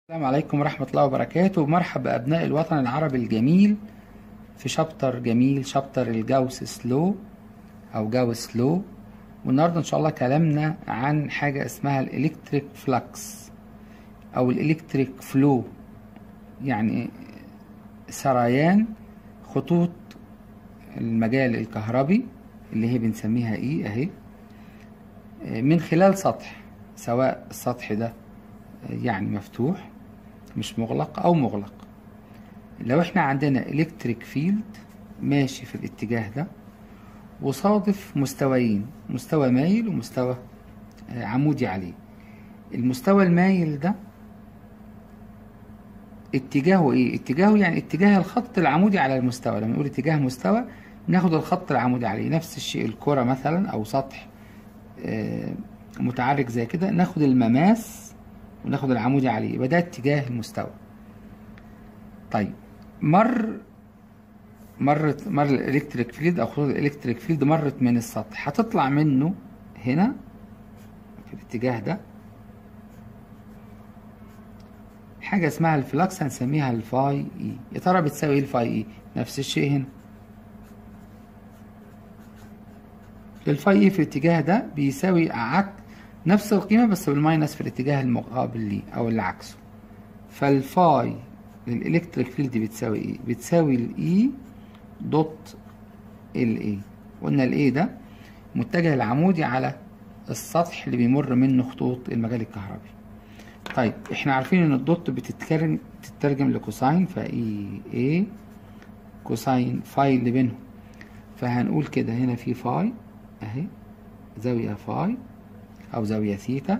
السلام عليكم ورحمة الله وبركاته مرحبا بأبناء الوطن العربي الجميل في شابتر جميل شابتر الجاوس سلو أو جاوس سلو والنهاردة إن شاء الله كلامنا عن حاجة اسمها الإلكتريك فلكس أو الإلكتريك فلو يعني سريان خطوط المجال الكهربي اللي هي بنسميها إيه أهي من خلال سطح سواء السطح ده يعني مفتوح مش مغلق او مغلق لو احنا عندنا الكتريك فيلد ماشي في الاتجاه ده وصادف مستويين مستوى مايل ومستوى عمودي عليه المستوى المايل ده اتجاهه ايه اتجاهه يعني اتجاه الخط العمودي على المستوى لما نقول اتجاه مستوى ناخد الخط العمودي عليه نفس الشيء الكرة مثلا او سطح متعرج زي كده ناخد المماس وناخد العمودي عليه يبقى ده اتجاه المستوى طيب مر مرت مر الالكتريك فيلد او خطوط الالكتريك فيلد مرت من السطح هتطلع منه هنا في الاتجاه ده حاجه اسمها الفلكس هنسميها الفاي اي يا ترى بتساوي ايه الفاي اي نفس الشيء هنا الفاي اي في الاتجاه ده بيساوي عكس نفس القيمة بس بالماينس في الاتجاه المقابل ليه أو اللي عكسه فالفاي للإلكتريك فيلد بتساوي إيه؟ بتساوي الإي دوت الإي قلنا الإي ده متجه العمودي على السطح اللي بيمر منه خطوط المجال الكهربي طيب احنا عارفين ان الدوت بتتكرم تترجم لكوساين فاي اي كوساين فاي اللي بينهم فهنقول كده هنا في فاي اهي زاوية فاي أو زاوية ثيتا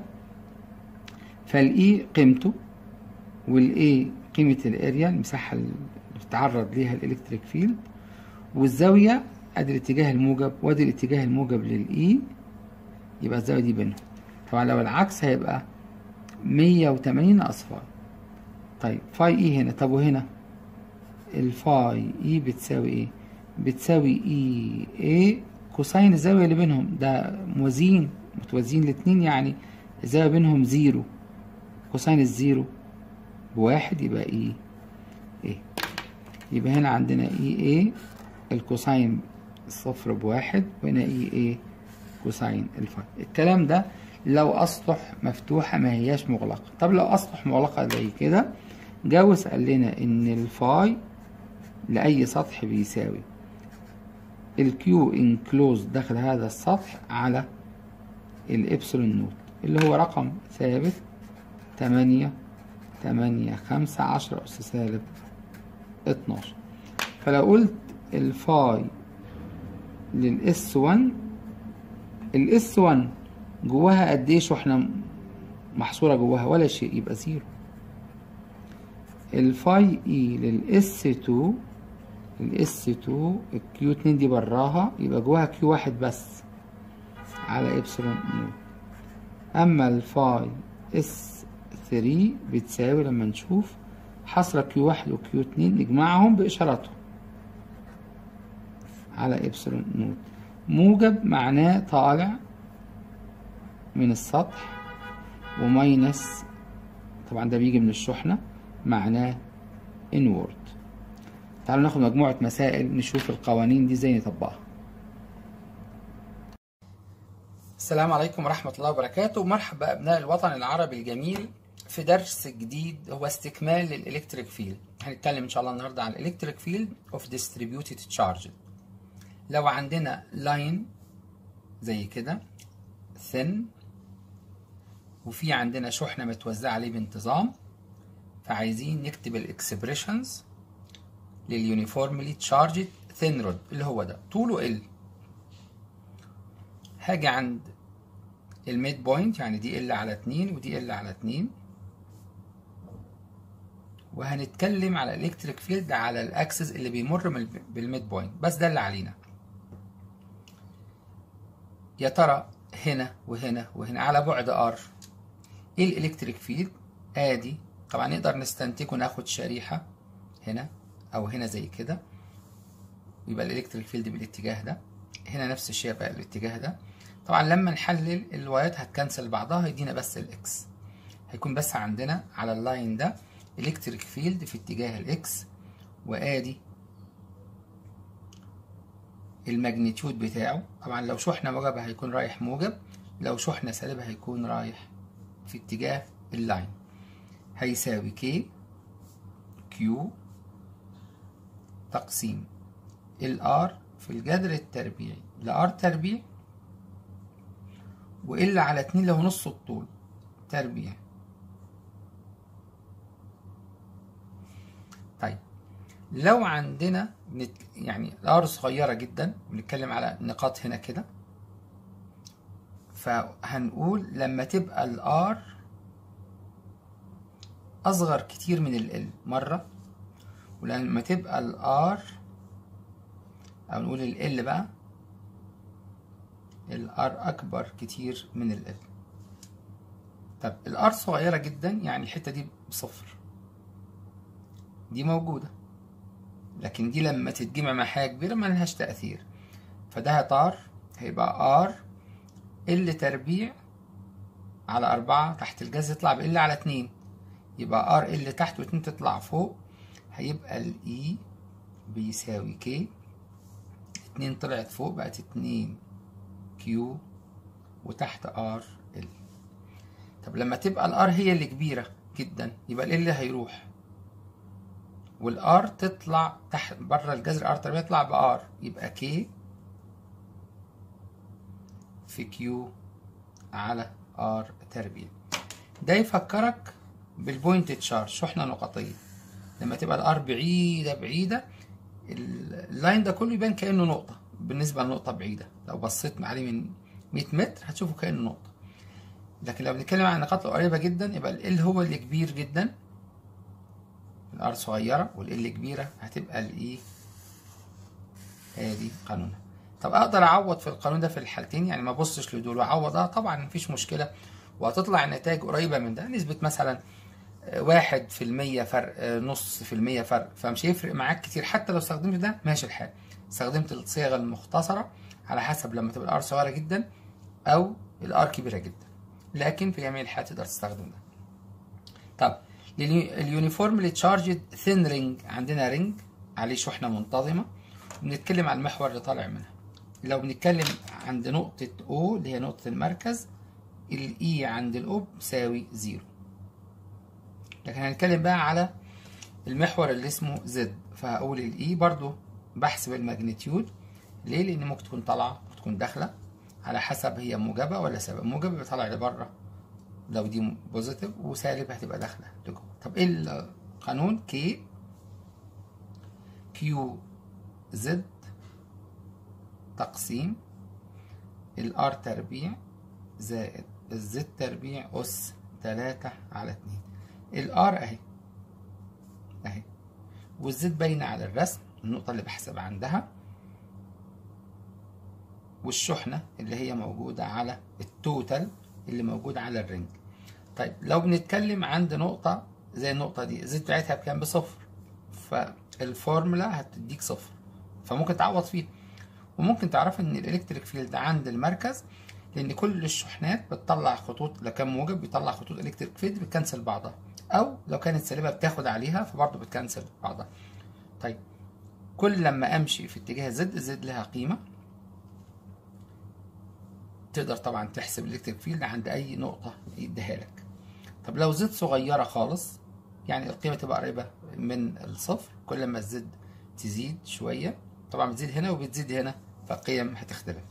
فالإي قيمته والإي قيمة الأريا المساحة اللي بتتعرض ليها الإلكتريك فيلد والزاوية أدي الاتجاه الموجب وأدي الاتجاه الموجب للإي يبقى الزاوية دي بينهم طبعا لو العكس هيبقى مية وتمانين أصفار طيب فاي إي هنا طب وهنا الفاي إي بتساوي إيه؟ بتساوي إي إيه كوساين الزاوية اللي بينهم ده موازين متوازيين الاتنين يعني الزاوية بينهم زيرو كوساين الزيرو بواحد يبقى اي ايه يبقى هنا عندنا اي ايه الكوساين الصفر بواحد وهنا اي ايه كوساين الفاي الكلام ده لو اسطح مفتوحة ما هياش مغلقة طب لو اسطح مغلقة زي كده جاوس قال لنا ان الفاي لأي سطح بيساوي الكيو انكلوز داخل هذا السطح على الإبسلون نوت اللي هو رقم ثابت تمانية تمانية خمسة عشرة أس سالب اتناشر فلو قلت الفاي للإس ون الإس ون جواها قد إيه شحنة محصورة جواها ولا شيء يبقى زيرو الفاي إي للإس تو الإس تو الكيو اتنين دي براها يبقى جواها كيو واحد بس على إبسلون نو أما الفاي اس 3 بتساوي لما نشوف حصر كيو واحد وكيو اتنين نجمعهم بإشاراتهم على إبسلون نوت موجب معناه طالع من السطح وماينس طبعا ده بيجي من الشحنة معناه انورد تعالوا ناخد مجموعة مسائل نشوف القوانين دي ازاي نطبقها السلام عليكم ورحمة الله وبركاته مرحبا أبناء الوطن العربي الجميل في درس جديد هو استكمال للإلكتريك فيلد هنتكلم إن شاء الله النهاردة عن الإلكتريك فيلد أوف ديستريبيوتد تشارج لو عندنا لاين زي كده ثن وفي عندنا شحنة متوزعة عليه بانتظام فعايزين نكتب الإكسبريشنز لليونيفورملي تشارجد ثين رود اللي هو ده طوله ال هاجي عند الميد بوينت يعني دي ال على اتنين ودي ال على اتنين وهنتكلم على الالكتريك فيلد على الاكسس اللي بيمر بالميد بوينت بس ده اللي علينا يا ترى هنا وهنا وهنا على بعد ار ايه الالكتريك فيلد ادي طبعا نقدر نستنتجه ناخد شريحة هنا او هنا زي كده يبقى الالكتريك فيلد بالاتجاه ده هنا نفس الشيء بقى الاتجاه ده طبعا لما نحلل الوايات هتكنسل بعضها يدينا بس الاكس هيكون بس عندنا على اللاين ده الكتريك فيلد في اتجاه الاكس وادي الماجنتيود بتاعه طبعا لو شحنة موجبة هيكون رايح موجب لو شحنة سالبة هيكون رايح في اتجاه اللاين هيساوي كي كيو تقسيم الار في الجذر التربيعي لار تربيع وإلا على اتنين لو نص الطول تربيع طيب لو عندنا نت... يعني الار صغيرة جدا بنتكلم على نقاط هنا كده فهنقول لما تبقى الار أصغر كتير من ال مرة ولما تبقى الار أو نقول ال بقى الار أكبر كتير من ال طب الار صغيرة جدا يعني الحتة دي بصفر دي موجودة لكن دي لما تتجمع مع حاجة كبيرة ملهاش تأثير فده طار هيبقى ار ال تربيع على أربعة تحت الجذر يطلع بال على اتنين يبقى ار ال تحت واتنين تطلع فوق هيبقى الاي بيساوي كي اتنين طلعت فوق بقت اتنين كيو وتحت ار ال طب لما تبقى الار هي اللي كبيرة جدا يبقى ال هيروح والار تطلع تحت بره الجذر ار تربيع يطلع بار يبقى كي في كيو على ار تربيع ده يفكرك بالبوينت تشارج شحنة نقطية لما تبقى الار بعيدة بعيدة اللاين ده كله يبان كأنه نقطة بالنسبة لنقطة بعيدة لو بصيت عليه من 100 متر هتشوفه كأنه نقطة لكن لو بنتكلم عن النقاط القريبة جدا يبقى ال هو اللي كبير جدا الار صغيرة والال كبيرة هتبقى الاي ادي قانونها طب اقدر اعوض في القانون ده في الحالتين يعني ما ابصش لدول واعوض اه طبعا مفيش مشكلة وهتطلع النتائج قريبة من ده نسبة مثلا واحد في المية فرق نص في المية فرق فمش هيفرق معاك كتير حتى لو استخدمت ده ماشي الحال استخدمت الصيغة المختصرة على حسب لما تبقى الار صغيرة جدا او الار كبيرة جدا لكن في جميع الحالات تقدر تستخدم ده طب اليونيفورملي تشارجد ثين رينج عندنا رينج عليه شحنة منتظمة وبنتكلم عن المحور اللي طالع منها لو بنتكلم عند نقطة O اللي هي نقطة المركز الإي عند الأو بيساوي زيرو لكن هنتكلم بقى على المحور اللي اسمه زد فهقول الإي برضو بحسب الماجنتيود ليه؟ لأن ممكن تكون طالعة ممكن تكون داخلة على حسب هي موجبة ولا سالبة موجبة بيطلع لبره لو دي بوزيتيف وسالب هتبقى داخلة لجوه طب ايه القانون كي كيو زد تقسيم الار تربيع زائد الزد تربيع أس تلاتة على اتنين الار اهي اهي والزد باينة على الرسم النقطة اللي بحسب عندها والشحنة اللي هي موجودة على التوتال اللي موجود على الرنج طيب لو بنتكلم عند نقطة زي النقطة دي الزد بتاعتها بكام بصفر فالفورمولا هتديك صفر فممكن تعوض فيها وممكن تعرف ان الالكتريك فيلد عند المركز لان كل الشحنات بتطلع خطوط لو كان موجب بيطلع خطوط الكتريك فيلد بتكنسل بعضها او لو كانت سالبه بتاخد عليها فبرضه بتكنسل بعضها طيب كل لما امشي في اتجاه زد زد لها قيمه تقدر طبعا تحسب الالكتريك فيلد عند اي نقطه يديها لك طب لو زد صغيره خالص يعني القيمه تبقى قريبه من الصفر كل ما الزد تزيد شويه طبعا بتزيد هنا وبتزيد هنا فالقيم هتختلف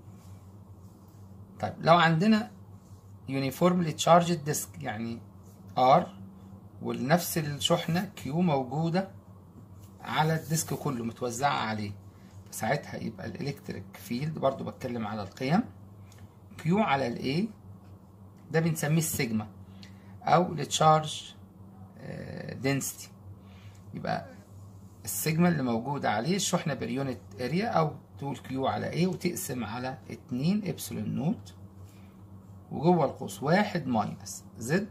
طيب لو عندنا uniformly charged disk يعني R ونفس الشحنة Q موجودة على الديسك كله متوزعة عليه فساعتها يبقى الالكتريك فيلد برضو بتكلم على القيم Q على ال A ده بنسميه السيجما أو التشارج density يبقى السيجما اللي موجودة عليه الشحنة باليونت اريا أو تقول كيو على ايه وتقسم على اتنين ابسلون نوت وجوه القوس واحد ماينس زد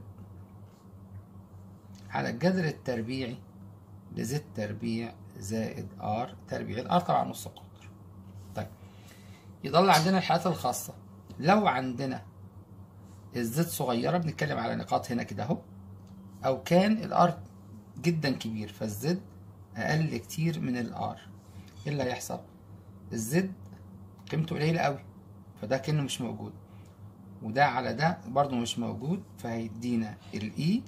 على الجذر التربيعي لزد تربيع زائد ار تربيع الار طبعا نص قطر طيب يضل عندنا الحالات الخاصة لو عندنا الزد صغيرة بنتكلم على نقاط هنا كده اهو او كان الار جدا كبير فالزد اقل كتير من الار ايه اللي هيحصل الزد قيمته قليلة قوي فده كأنه مش موجود وده على ده برضو مش موجود فهيدينا الاي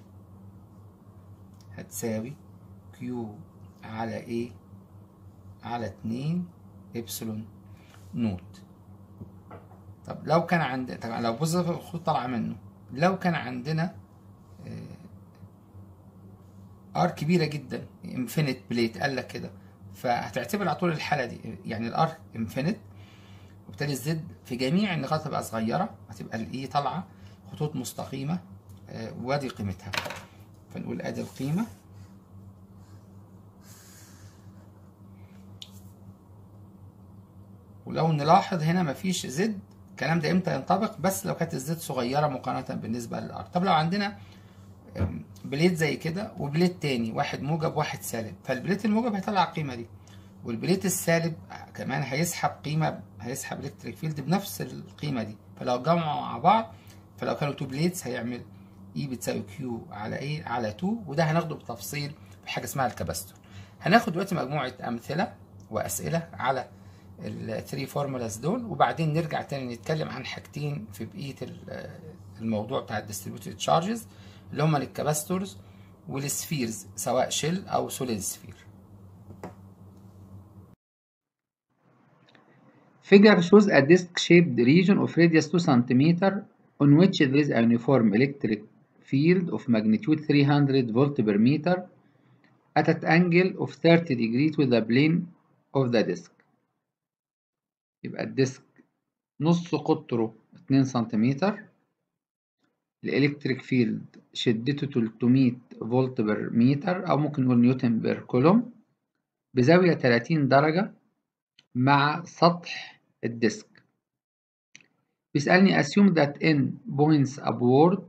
هتساوي كيو على ايه على اتنين ابسلون نوت طب لو كان عند طبعا لو بوزيتيف الخطوط طالعه منه لو كان عندنا ار كبيره جدا انفينيت بليت قال لك كده فهتعتبر على طول الحاله دي يعني الار انفينيت وبالتالي الزد في جميع النقاط هتبقى صغيره هتبقى الاي طالعه خطوط مستقيمه وادي قيمتها فنقول ادي القيمه ولو نلاحظ هنا مفيش زد الكلام ده امتى ينطبق بس لو كانت الزد صغيره مقارنه بالنسبه للار طب لو عندنا بليت زي كده وبليت تاني واحد موجب واحد سالب فالبليت الموجب هيطلع القيمه دي والبليت السالب كمان هيسحب قيمه هيسحب الكتريك فيلد بنفس القيمه دي فلو جمعوا مع بعض فلو كانوا تو بليتس هيعمل اي بتساوي كيو على ايه على 2 وده هناخده بالتفصيل في حاجه اسمها الكباستور هناخد دلوقتي مجموعه امثله واسئله على الثري فورمولاز دول وبعدين نرجع تاني نتكلم عن حاجتين في بقيه الموضوع بتاع الديستريبيوتد تشارجز اللي هما الكاباستورز والسفيرز سواء شيل او سوليد سفير Figure shows a disc-shaped region of radius 2 cm on which there is a uniform electric field of magnitude 300 volt per meter at an angle of 30 degrees with the plane of the disk. يبقى الديسك نص قطره 2 سنتيمتر الالكتريك فيلد شدته 300 فولت بر متر او ممكن نقول نيوتن بر كولوم بزاوية 30 درجة مع سطح الديسك بيسألني assume that n points upward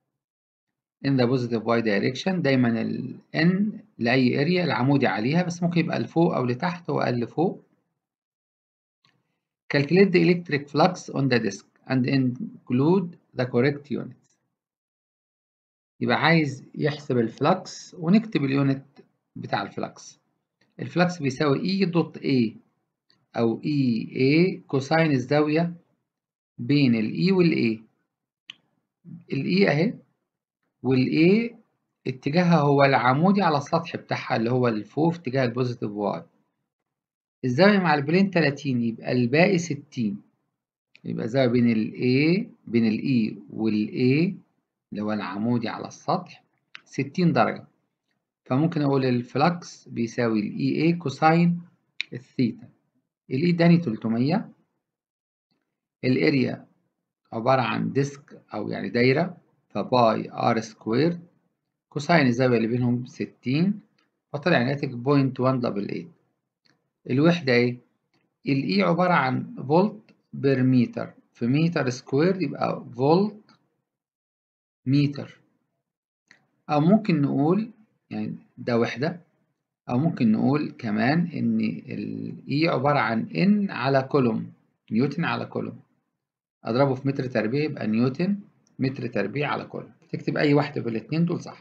in the positive y direction دايما ال n لأي اريا العمودي عليها بس ممكن يبقى لفوق أو لتحت هو قال لفوق calculate the electric flux on the disk and include the correct units يبقى عايز يحسب الفلكس ونكتب اليونت بتاع الفلكس الفلكس بيساوي E دوت A أو E A كوساين الزاوية بين ال E وال A ال E أهي وال A اتجاهها هو العمودي على السطح بتاعها اللي هو الفوق في اتجاه البوزيتيف واي الزاوية مع البلين 30 يبقى الباقي 60 يبقى الزاوية بين ال A بين ال E وال A اللي هو العمودي على السطح 60 درجة فممكن أقول الفلكس بيساوي ال EA كوساين الثيتا ال E اداني 300 الاريا عبارة عن ديسك أو يعني دايرة فباي ار سكوير كوساين الزاوية اللي بينهم 60 فطلع ناتج بوينت 1 دبل 8 الوحدة ايه؟ ال E عبارة عن فولت بير متر في متر سكوير يبقى فولت متر أو ممكن نقول يعني ده وحدة أو ممكن نقول كمان إن ال E عبارة عن N على كولوم نيوتن على كولوم أضربه في متر تربيع يبقى نيوتن متر تربيع على كولوم تكتب أي واحدة في الاتنين دول صح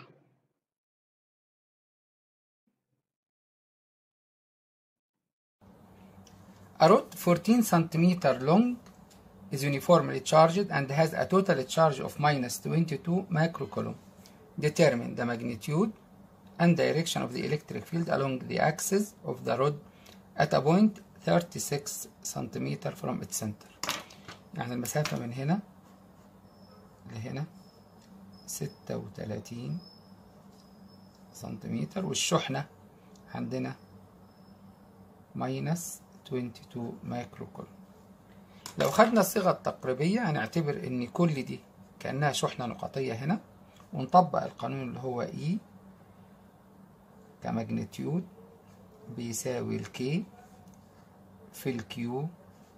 A rod 14 cm long is uniformly charged and has a total charge of minus 22 microcoulomb. Determine the magnitude and direction of the electric field along the axis of the rod at a point 36 cm from its center. يعني المسافة من هنا لهنا 36 سنتيمتر والشحنة عندنا ماينس 22 مايكرو كولوم لو خدنا الصيغة التقريبية هنعتبر إن كل دي كأنها شحنة نقطية هنا ونطبق القانون اللي هو E كماجنتيود بيساوي الكي في الكيو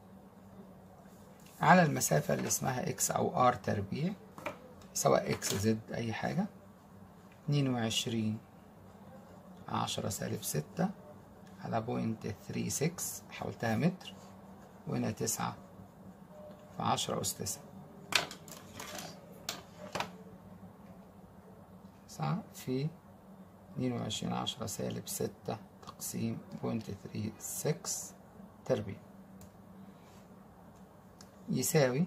على المسافة اللي اسمها اكس أو ار تربيع سواء اكس زد أي حاجة اتنين وعشرين عشرة سالب ستة على بوينت ثري سكس حولتها متر وهنا تسعة في عشرة أس تسعة تسعة في اتنين وعشرين عشرة سالب ستة تقسيم بوينت ثري سكس تربيع يساوي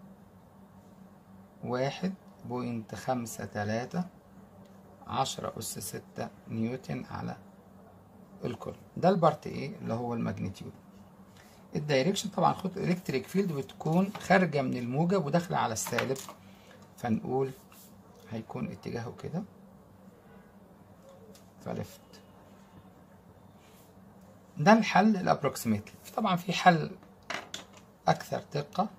واحد بوينت خمسة تلاتة عشرة أس ستة نيوتن على الكل ده البارت ايه اللي هو الماجنتيود الدايركشن طبعا خط الكتريك فيلد بتكون خارجة من الموجب وداخلة على السالب فنقول هيكون اتجاهه كده فلفت ده الحل الابروكسيميتلي طبعا في حل اكثر دقة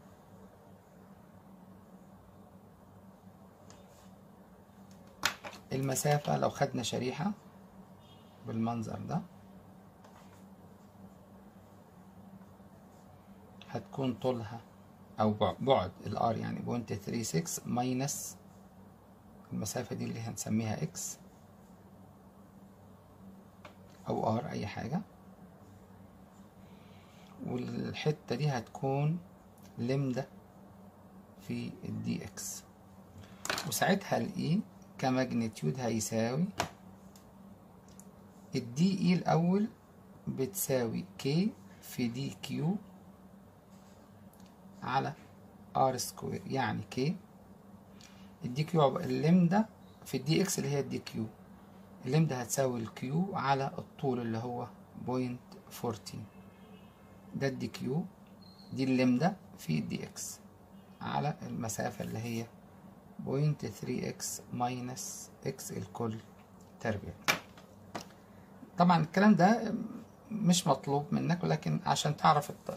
المسافة لو خدنا شريحة بالمنظر ده هتكون طولها أو بعد الار يعني بوينت ثري سكس ماينس المسافة دي اللي هنسميها اكس أو ار أي حاجة والحتة دي هتكون لمدة في الدي اكس وساعتها الاي كماجنتيود هيساوي الدي اي الأول بتساوي كي في دي كيو على ار سكوير يعني كي الدي كيو اللمدة في الدي اكس اللي هي الدي كيو اللمدة هتساوي الكيو على الطول اللي هو بوينت فورتين ده الدي كيو دي اللمدة في الدي اكس على المسافة اللي هي بوينت ثري اكس ماينس اكس الكل تربيع طبعا الكلام ده مش مطلوب منك ولكن عشان تعرف الط...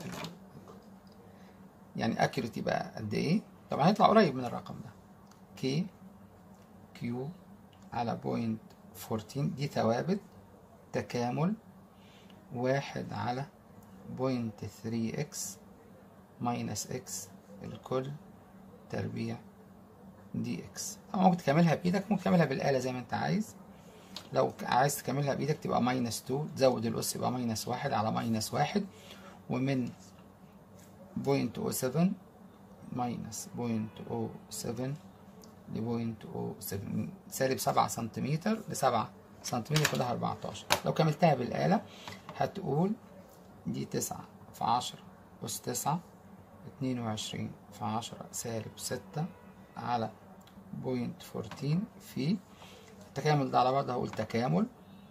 يعني اكيوريتي بقى قد ايه طبعا هيطلع قريب من الرقم ده كي كيو على بوينت فورتين دي ثوابت تكامل واحد على بوينت ثري اكس ماينس اكس الكل تربيع دي اكس طبعا ممكن تكملها بايدك ممكن تكملها بالآلة زي ما انت عايز لو عايز تكملها بايدك تبقى ماينس 2 تزود الاس يبقى ماينس واحد على ماينس واحد ومن بوينت او سفن ماينس بوينت او سفن لبوينت او سفن سالب سبعة سنتيمتر لسبعة سنتيمتر كلها أربعتاشر لو كملتها بالآلة هتقول دي تسعة في عشرة أس تسعة اتنين وعشرين في عشرة سالب ستة على بوينت فورتين في التكامل ده على بعضه هقول تكامل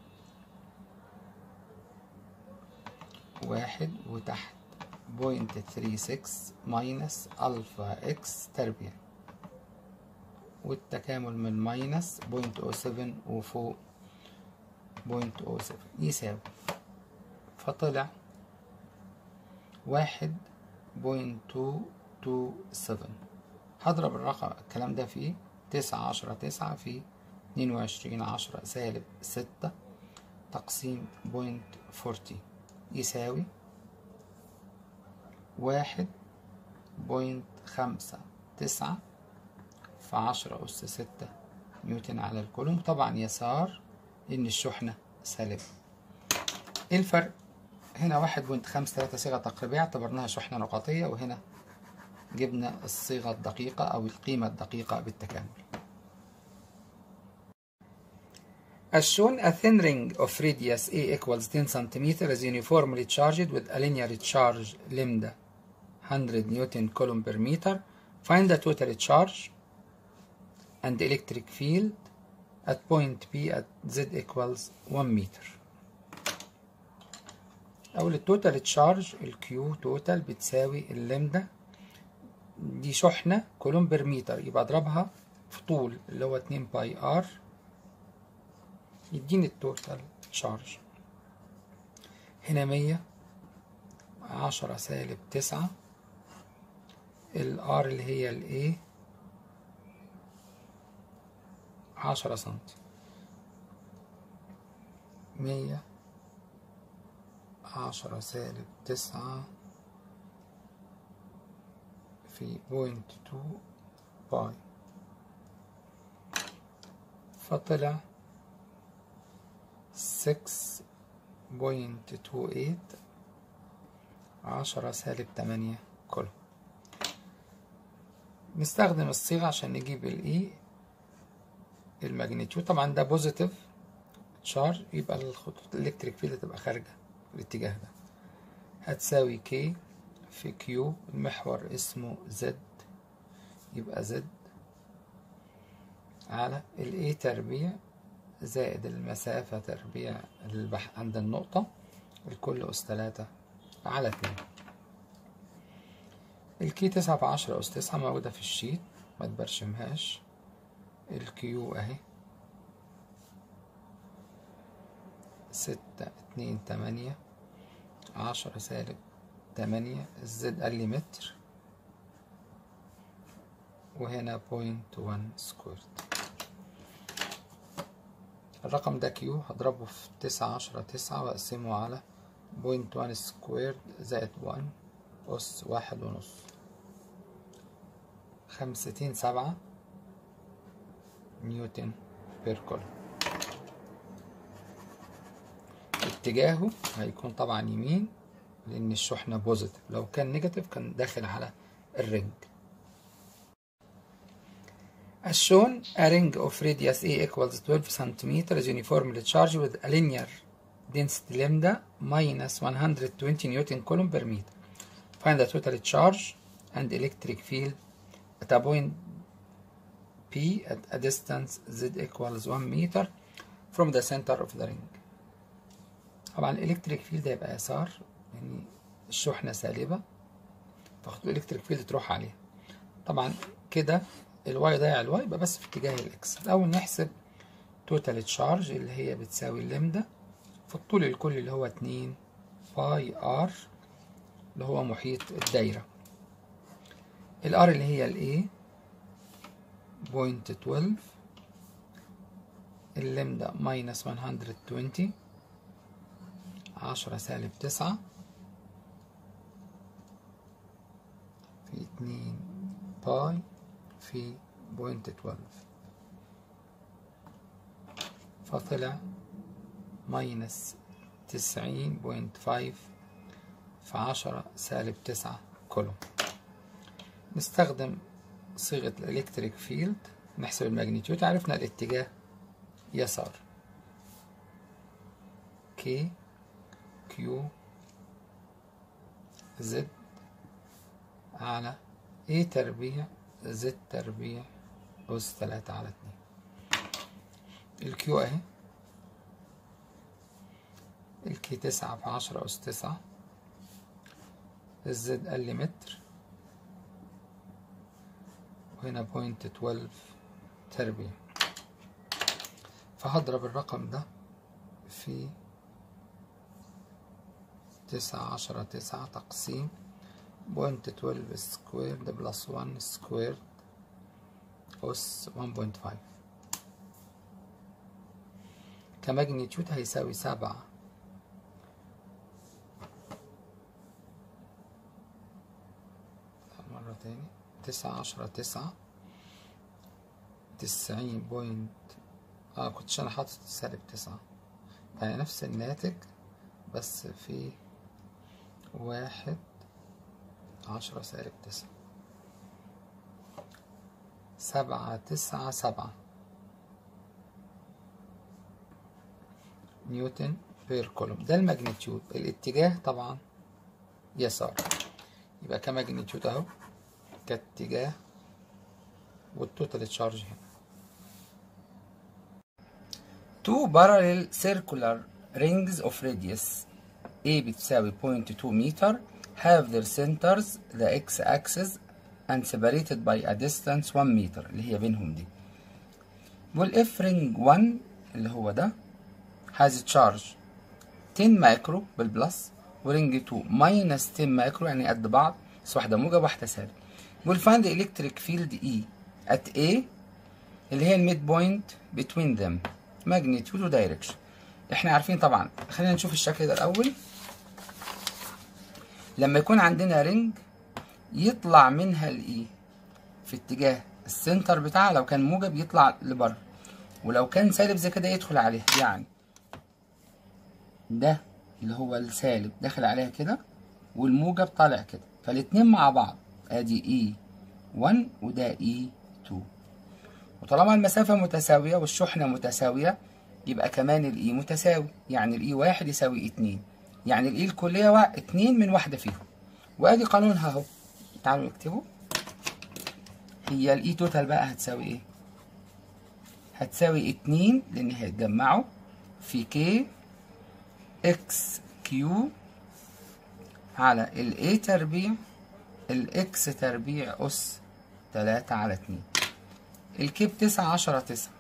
واحد وتحت بوينت ثري سكس ماينس ألفا إكس تربيع والتكامل من ماينس بوينت أو سفن وفوق بوينت أو سفن يساوي فطلع واحد بوينت تو تو سفن هضرب الرقم الكلام ده في تسعة عشرة تسعة في اتنين وعشرين عشرة سالب ستة تقسيم بوينت فورتي يساوي واحد بوينت خمسة تسعة في عشرة أس ستة نيوتن على الكولوم طبعا يسار إن الشحنة سالبة إيه الفرق؟ هنا واحد بوينت خمسة تلاتة صيغة تقريبية اعتبرناها شحنة نقطية وهنا جبنا الصيغة الدقيقة أو القيمة الدقيقة بالتكامل As shown, a thin ring of radius A equals 10 cm is uniformly charged with a linear charge lambda 100 Newton coulomb per meter. Find the total charge and electric field at point P at Z equals 1 meter. أو التوتال تشارج الكيو توتال بتساوي اللمدة دي شحنة كولوم بر متر يبقى اضربها في طول اللي هو 2 باي ار يديني التوتال تشارج هنا مية عشرة سالب تسعة الار اللي هي الايه عشرة سنتي مية عشرة سالب تسعة في بوينت تو باي فطلع سكس بوينت تو ايت عشرة سالب تمانية كله نستخدم الصيغة عشان نجيب الاي الماجنتيود طبعا ده بوزيتيف تشارج يبقى الخطوط الالكتريك فيلد تبقى خارجة في الاتجاه ده هتساوي كي في كيو المحور اسمه زد يبقى زد على الاي تربيع زائد المسافة تربيع البح عند النقطة الكل أس تلاتة على اتنين الكي تسعة في عشرة أس تسعة موجودة في الشيت ما تبرشمهاش الكيو أهي ستة اتنين تمانية عشرة سالب تمانية الزد قال لي متر وهنا بوينت وان سكويرد الرقم ده كيو هضربه في تسعة عشرة تسعة وأقسمه على بوينت وان سكويرد زائد وان أس واحد ونص خمستين سبعة نيوتن بير كولوم اتجاهه هيكون طبعا يمين لأن الشحنة بوزيتيف لو كان نيجاتيف كان داخل على الرنج As shown, a ring of radius A equals 12 cm is uniformly charged with a linear density lambda minus 120 newton coulomb per meter. Find the total charge and electric field at a point P at a distance Z equals 1 meter from the center of the ring. طبعا الالكتريك فيلد هيبقى يسار يعني الشحنة سالبة فخطوط الالكتريك فيلد تروح عليها طبعا كده الواي ضايع الواي يبقى بس في اتجاه الاكس الاول نحسب توتال تشارج اللي هي بتساوي اللامدا في الطول الكلي اللي هو اتنين باي ار اللي هو محيط الدايرة الار اللي هي الايه بوينت 12 اللامدا ماينس 120 عشرة سالب تسعة في اتنين باي في بوينت 12 فطلع ماينس تسعين بوينت فايف في عشرة سالب تسعة كولوم نستخدم صيغة الإلكتريك فيلد نحسب الماجنتيود عرفنا الاتجاه يسار كي كيو زد على ايه تربيع زد تربيع أس تلاتة على اتنين الكيو اهي الكي تسعة في عشرة أس تسعة الزد قال لي متر وهنا بوينت تويلف تربيع فهضرب الرقم ده في تسعة عشرة تسعة تقسيم بوينت تويلف سكوير ده بلس وان سكوير أس ون بوينت فايف كماجنتيود هيساوي سبعة مرة تاني تسعة عشرة تسعة تسعين بوينت اه كنتش انا حاطط سالب تسعة يعني نفس الناتج بس في واحد عشرة سالب تسعة سبعة تسعة سبعة نيوتن بير كولوم ده الماجنتيود الاتجاه طبعا يسار يبقى كماجنتيود اهو كاتجاه والتوتال تشارج هنا two parallel circular rings of radius A بتساوي 0.2 متر have their centers the x-axis and separated by a distance 1 متر اللي هي بينهم دي بقول if ring 1 اللي هو ده has charge 10 مايكرو بالبلس ورينج 2 minus 10 مايكرو يعني قد بعض بس واحدة موجب واحدة سالب بقول find the electric field E at A اللي هي الميد بوينت between them magnitude و direction احنا عارفين طبعا خلينا نشوف الشكل ده الاول لما يكون عندنا رينج يطلع منها الاي في اتجاه السنتر بتاعها لو كان موجب يطلع لبره ولو كان سالب زي كده يدخل عليها يعني ده اللي هو السالب داخل عليها كده والموجب طالع كده فالاتنين مع بعض ادي اي 1 وده اي 2 وطالما المسافة متساوية والشحنة متساوية يبقى كمان الإي متساوي يعني الإي واحد يساوي اتنين يعني الإي الكلية وا... اتنين من واحدة فيهم وأدي قانونها أهو تعالوا نكتبه هي الإي توتال بقى هتساوي إيه؟ هتساوي اتنين لأن هيتجمعوا في كي إكس كيو على الإي تربيع الإكس تربيع أس تلاتة على اتنين الكي بتسعة عشرة تسعة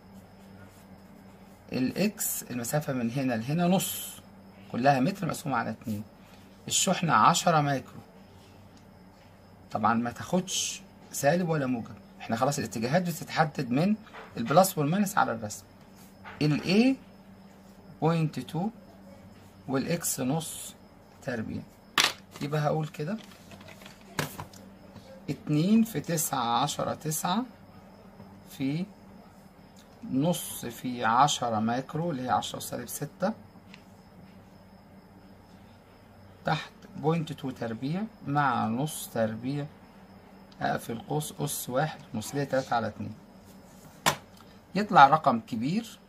الإكس المسافة من هنا لهنا نص كلها متر مقسومة على اتنين الشحنة عشرة مايكرو طبعا ما تاخدش سالب ولا موجب احنا خلاص الاتجاهات بتتحدد من البلس والماينس على الرسم ال A بوينت تو والإكس نص تربيع يبقى هقول كده اتنين في تسعة عشرة تسعة في نص في عشرة مايكرو اللي هي عشرة سالب ستة تحت بوينت تو تربيع مع نص تربيع أقفل قوس أس واحد نص ليه تلاتة على اتنين يطلع رقم كبير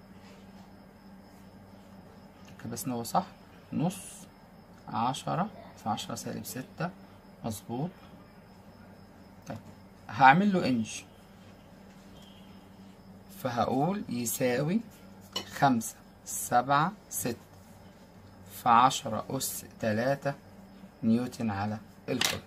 بس إن هو صح نص عشرة في عشرة سالب ستة مظبوط طيب هعمل له انج فهقول يساوي خمسة سبعة ستة في عشرة أس تلاتة نيوتن على الكل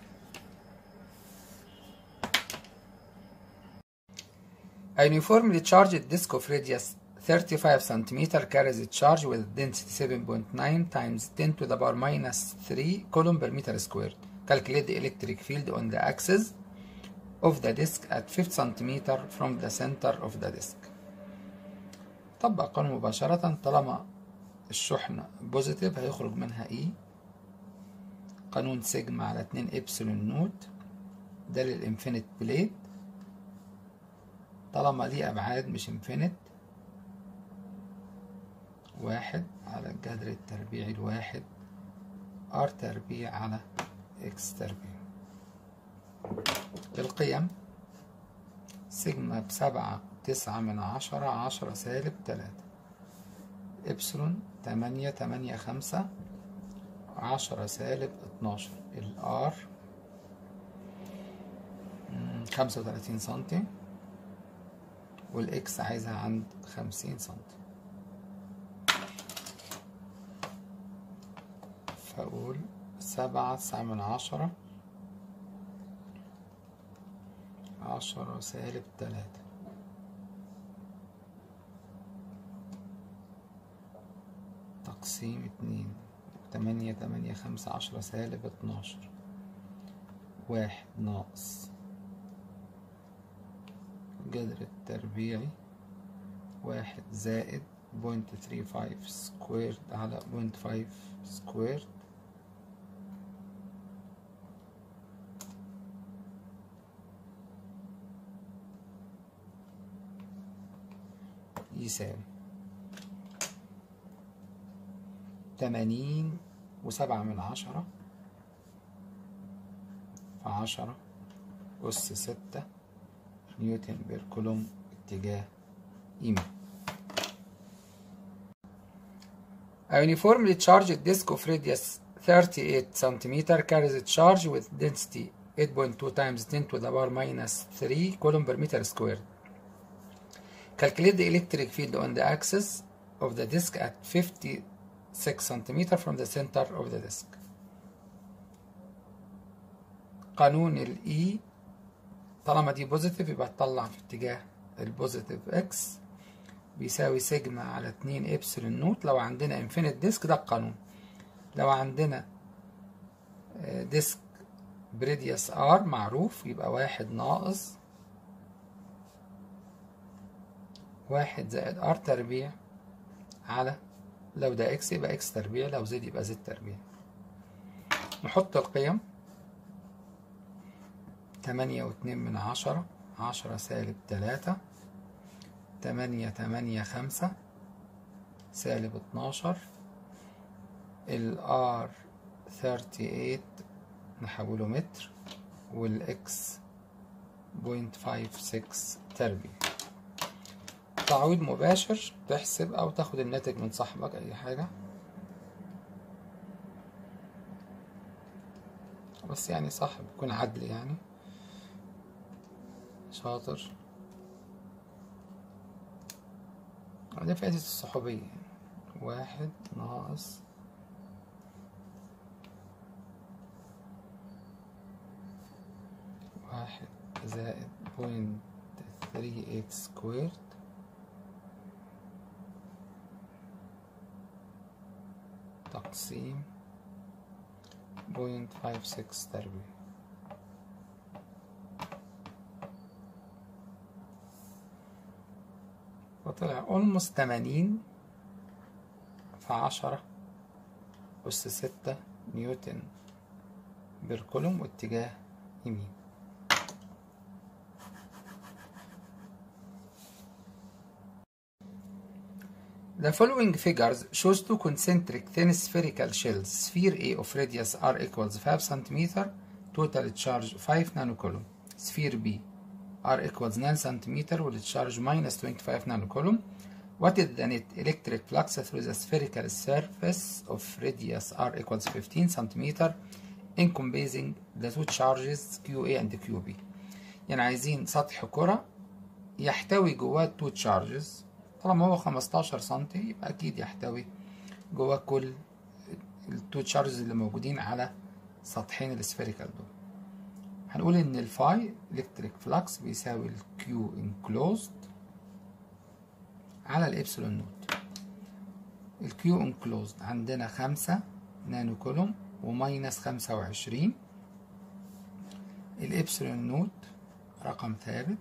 A uniformly charged disc of radius 35 cm carries a charge with density 7.9 times 10 to the power minus 3 coulomb per meter squared. Calculate the electric field on the axis of the disk at 50 cm from the center of the disk. طبق قانون مباشرة طالما الشحنة بوزيتيف هيخرج منها E قانون سيجما على 2 إبسلون نوت ده للإنفينيت بليد طالما ليه أبعاد مش إنفينيت واحد على الجذر التربيعي الواحد ار تربيع على اكس تربيع القيم سيجما بسبعة تسعة من عشرة عشرة سالب تلاتة إبسلون تمانية تمانية خمسة عشرة سالب اتناشر الآر خمسة وتلاتين سنتي والإكس عايزها عند خمسين سنتي فأقول سبعة تسعة من عشرة عشرة سالب تلاتة تقسيم اتنين تمانية تمانية خمسة عشرة سالب اتناشر واحد ناقص الجذر التربيعي واحد زائد بوينت ثري فايف سكويرد على بوينت فايف سكويرد يساوي تمانين وسبعة من عشرة في عشرة أس ستة نيوتن بير كولوم اتجاه يمين A uniformly charged disc of radius 38 cm carries a charge with density 8.2 times 10 to the power minus 3 coulomb per meter squared. Calculate the electric field on the axis of the disk at 56 cm from the center of the disk. قانون ال E طالما دي بوزيتيف يبقى تطلع في اتجاه البوزيتيف اكس بيساوي سيجما على اتنين ابسلون نوت لو عندنا انفينيت ديسك ده القانون لو عندنا ديسك بريديوس ار معروف يبقى واحد ناقص واحد زائد ار تربيع على لو ده اكس يبقى اكس تربيع لو زد يبقى زد تربيع نحط القيم تمانية واتنين من عشرة عشرة سالب تلاتة تمانية تمانية خمسة سالب اتناشر الار ثيرتي ايت نحوله متر والاكس بوينت فايف سكس تربيع تعويض مباشر تحسب أو تاخد الناتج من صاحبك أي حاجة بس يعني صح بيكون عدل يعني شاطر دي فائدة الصحوبية واحد ناقص واحد زائد بوينت ثري ايت سكويرد تقسيم بوينت فايف سكس تربيع وطلع almost تمانين في عشرة أس ستة نيوتن بالكولوم واتجاه يمين The following figures shows two concentric thin spherical shells. Sphere A of radius r equals 5 cm, total charge 5 nanocoulomb. Sphere B r equals 9 cm with charge minus 25 nanocoulomb. What is the net electric flux through the spherical surface of radius r equals 15 cm encompassing the two charges QA and QB. يعني عايزين سطح كرة يحتوي جواه two charges طالما هو 15 سنتي يبقى أكيد يحتوي جواه كل التو تشارجز اللي موجودين على سطحين السفيريكال دول هنقول إن الفاي إلكتريك فلكس بيساوي الكيو انكلوزد على الإبسلون نوت الكيو انكلوزد عندنا خمسة نانو كولوم وماينس خمسة وعشرين الإبسلون نوت رقم ثابت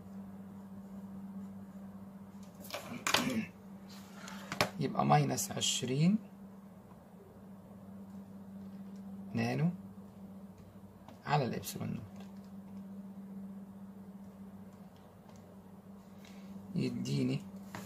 يبقى ماينس عشرين نانو على الإبسلون نوت يديني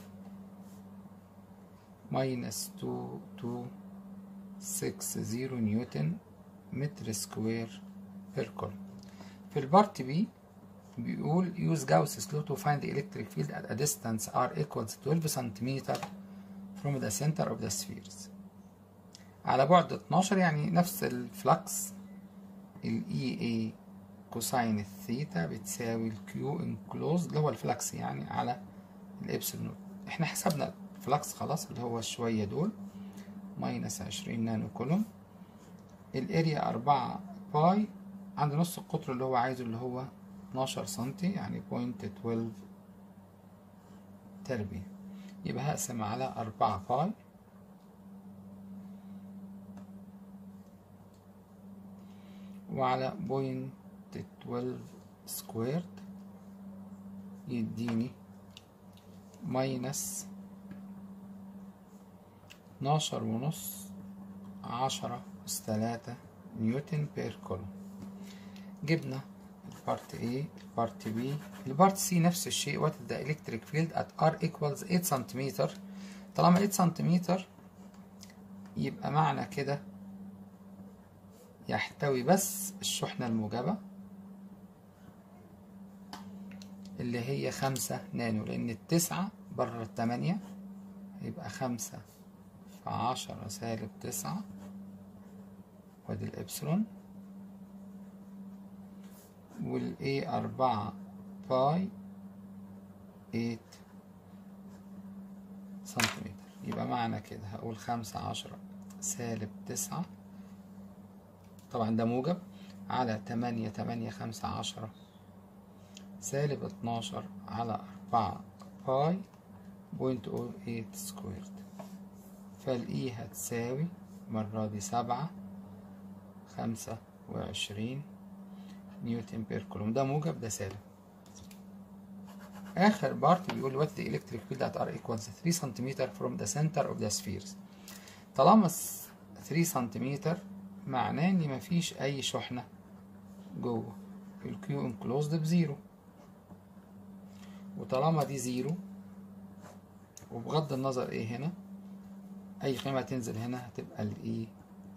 ماينس تو تو سكس زيرو نيوتن متر سكوير بير كولوم في البارت بي بيقول use Gauss's law to find the electric field at a distance r equals 12 centimeter from the center of the spheres على بعد 12 يعني نفس الفلكس ال EA كوساين الثيتا بتساوي الكيو انكلوز اللي هو الفلكس يعني على الابسلون نوت احنا حسبنا الفلكس خلاص اللي هو شوية دول ماينس 20 نانو كولوم الاريا 4 باي عند نص القطر اللي هو عايزه اللي هو 12 سنتي يعني بوينت 12 تربيع يبقى هقسم على أربعة باي وعلى بوينت 12 سكويرد يديني ماينس اتناشر ونص عشرة أس تلاتة نيوتن بير كولوم جبنا البارت A البارت B البارت C نفس الشيء what the electric field at R equals 8 سنتيمتر طالما 8 سنتيمتر يبقى معنى كده يحتوي بس الشحنة الموجبة اللي هي خمسة نانو لأن التسعة بره التمانية يبقى خمسة في عشرة سالب تسعة وادي الإبسلون والاي أربعة باي ايت سنتيمتر يبقى معنى كده هقول خمسة عشرة سالب تسعة طبعا ده موجب على تمانية تمانية خمسة عشرة سالب اتناشر على أربعة باي بوينت او ايت سكويرد فالاي هتساوي المرة دي سبعة خمسة وعشرين نيوتن بير كولوم ده موجب ده سالب اخر بارت بيقول what the electric field at r equals 3 سنتيمتر from the center of the spheres طالما 3 سنتيمتر معناه ان مفيش اي شحنة جوه الكيو انكلوزد بزيرو وطالما دي زيرو وبغض النظر ايه هنا اي قيمة تنزل هنا هتبقى ال E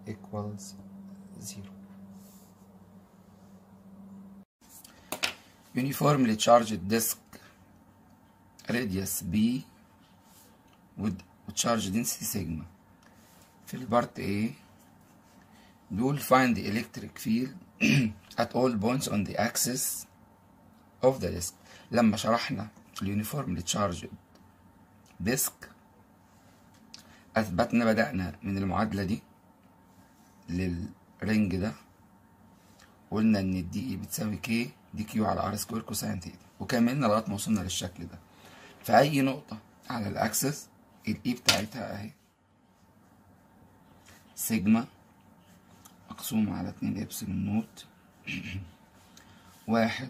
equals زيرو uniformly charged disk radius B with charge density sigma في البارت A بيقول find the electric field at all points on the axis of the disk لما شرحنا اليونيفورملي charged disk أثبتنا بدأنا من المعادلة دي للرنج ده قلنا إن الدي إي بتساوي كي دي كيو على ار سكوير كوساين تيتا وكملنا لغاية ما وصلنا للشكل ده في أي نقطة على الأكسس الإي بتاعتها أهي سيجما مقسوم على اتنين إبسلون نوت واحد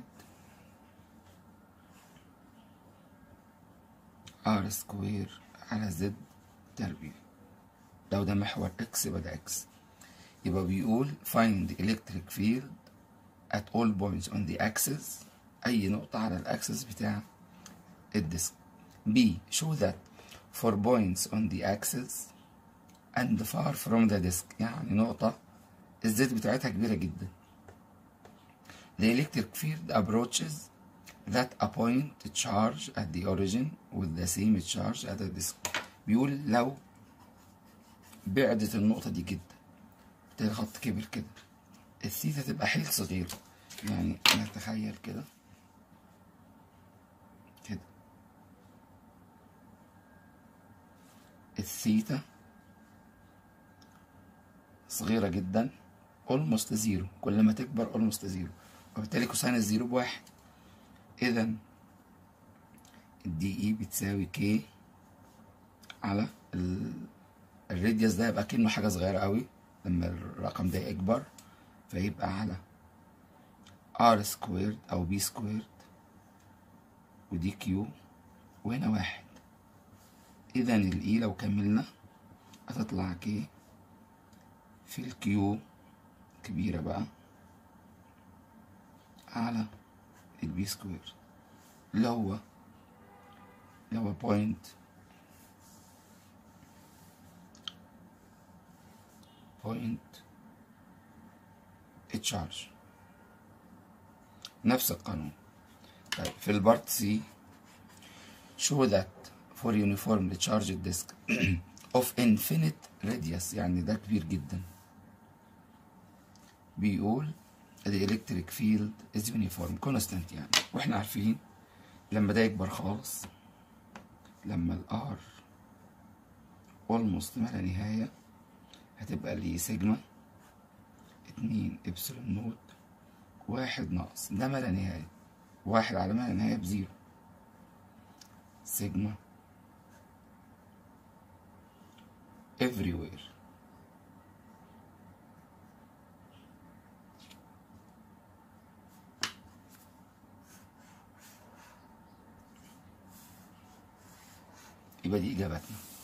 ار سكوير على زد تربيع لو ده محور اكس يبقى ده اكس يبقى بيقول find the electric field at all points on the axis أي نقطة على الأكسس بتاع الديسك B show that for points on the axis and far from the disk يعني نقطة الزد بتاعتها كبيرة جدا The electric field approaches that a point charge at the origin with the same charge at the disk بيقول لو بعدت النقطة دي جدا بالتالي الخط كبر كده الثيتا تبقى حيل صغير يعني نتخيل كده كده الثيتا صغيرة جدا almost زيرو كل ما تكبر almost زيرو وبالتالي كوساين الزيرو بواحد إذا الدي إي بتساوي كي على ال... الراديوس ده يبقى كأنه حاجة صغيرة قوي لما الرقم ده يكبر فيبقى على ار سكويرد او بي سكويرد ودي كيو وهنا واحد اذا الاي لو كملنا هتطلع كي في الكيو كبيرة بقى على البي سكوير اللي هو اللي هو بوينت بوينت تشارج نفس القانون طيب في البارت سي show that for uniformly charged disk of infinite radius يعني ده كبير جدا بيقول the electric field is uniform constant يعني واحنا عارفين لما ده يكبر خالص لما الار almost ما لا نهاية هتبقى لي سيجما اتنين ابسلون نوت واحد ناقص ده ما لا نهاية واحد على ما لا نهاية بزيرو سيجما everywhere يبقى دي إجابتنا